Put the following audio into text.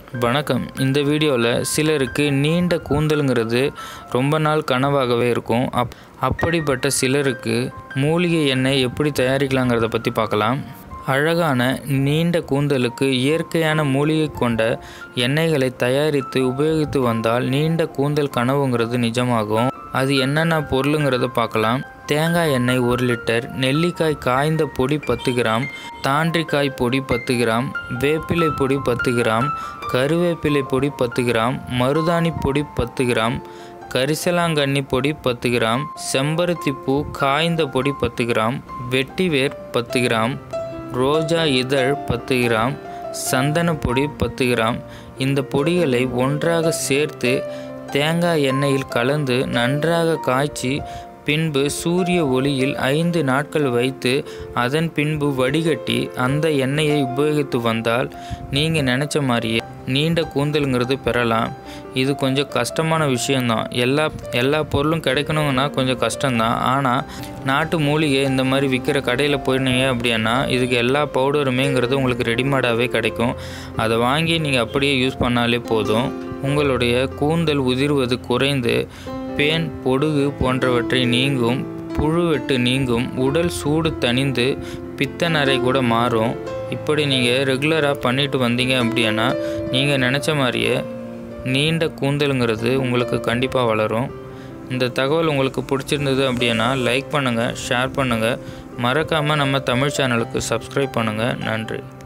வணக்கம் இந்த வீடியோவில் சிலருக்கு நீண்ட கூந்தலுங்கிறது ரொம்ப நாள் கனவாகவே இருக்கும் அப் அப்படிப்பட்ட சிலருக்கு மூலிகை எண்ணெய் எப்படி தயாரிக்கலாங்கிறத பற்றி பார்க்கலாம் அழகான நீண்ட கூந்தலுக்கு இயற்கையான மூலிகை கொண்ட எண்ணெய்களை தயாரித்து உபயோகித்து வந்தால் நீண்ட கூந்தல் கனவுங்கிறது நிஜமாகும் அது என்னென்ன பொருளுங்கிறத பார்க்கலாம் தேங்காய் எண்ணெய் ஒரு லிட்டர் நெல்லிக்காய் காய்ந்த பொடி பத்து கிராம் தாண்டிக்காய் பொடி பத்து கிராம் வேப்பிலை பொடி பத்து கிராம் கருவேப்பிலை பொடி பத்து கிராம் மருதாணி பொடி பத்து கிராம் கரிசலாங்கண்ணி பொடி பத்து கிராம் செம்பருத்தி பூ காய்ந்த பொடி பத்து கிராம் வெட்டிவேர் பத்து கிராம் ரோஜா இதழ் பத்து கிராம் சந்தன பொடி பத்து கிராம் இந்த பொடிகளை ஒன்றாக சேர்த்து தேங்காய் எண்ணெயில் கலந்து நன்றாக காய்ச்சி பின்பு சூரிய ஒளியில் ஐந்து நாட்கள் வைத்து அதன் பின்பு வடிகட்டி அந்த எண்ணெயை உபயோகித்து வந்தால் நீங்கள் நினச்ச மாதிரியே நீண்ட கூந்தலுங்கிறது பெறலாம் இது கொஞ்சம் கஷ்டமான விஷயந்தான் எல்லா எல்லா பொருளும் கிடைக்கணுங்கன்னா கொஞ்சம் கஷ்டம்தான் ஆனால் நாட்டு மூலிகை இந்த மாதிரி விற்கிற கடையில் போயிருந்தீங்க அப்படின்னா இதுக்கு எல்லா பவுடருமேங்கிறது உங்களுக்கு ரெடிமேடாகவே கிடைக்கும் அதை வாங்கி நீங்கள் அப்படியே யூஸ் பண்ணாலே போதும் உங்களுடைய கூந்தல் உதிர்வது குறைந்து பேன் பொடுகு போன்றவற்றை நீங்கும் புழுவெட்டு நீங்கும் உடல் சூடு தணிந்து பித்த நரை கூட மாறும் இப்படி நீங்கள் ரெகுலராக பண்ணிட்டு வந்தீங்க அப்படின்னா நீங்கள் நினச்ச மாதிரியே நீண்ட கூந்தலுங்கிறது உங்களுக்கு கண்டிப்பாக வளரும் இந்த தகவல் உங்களுக்கு பிடிச்சிருந்தது அப்படின்னா லைக் பண்ணுங்கள் ஷேர் பண்ணுங்கள் மறக்காமல் நம்ம தமிழ் சேனலுக்கு சப்ஸ்கிரைப் பண்ணுங்கள் நன்றி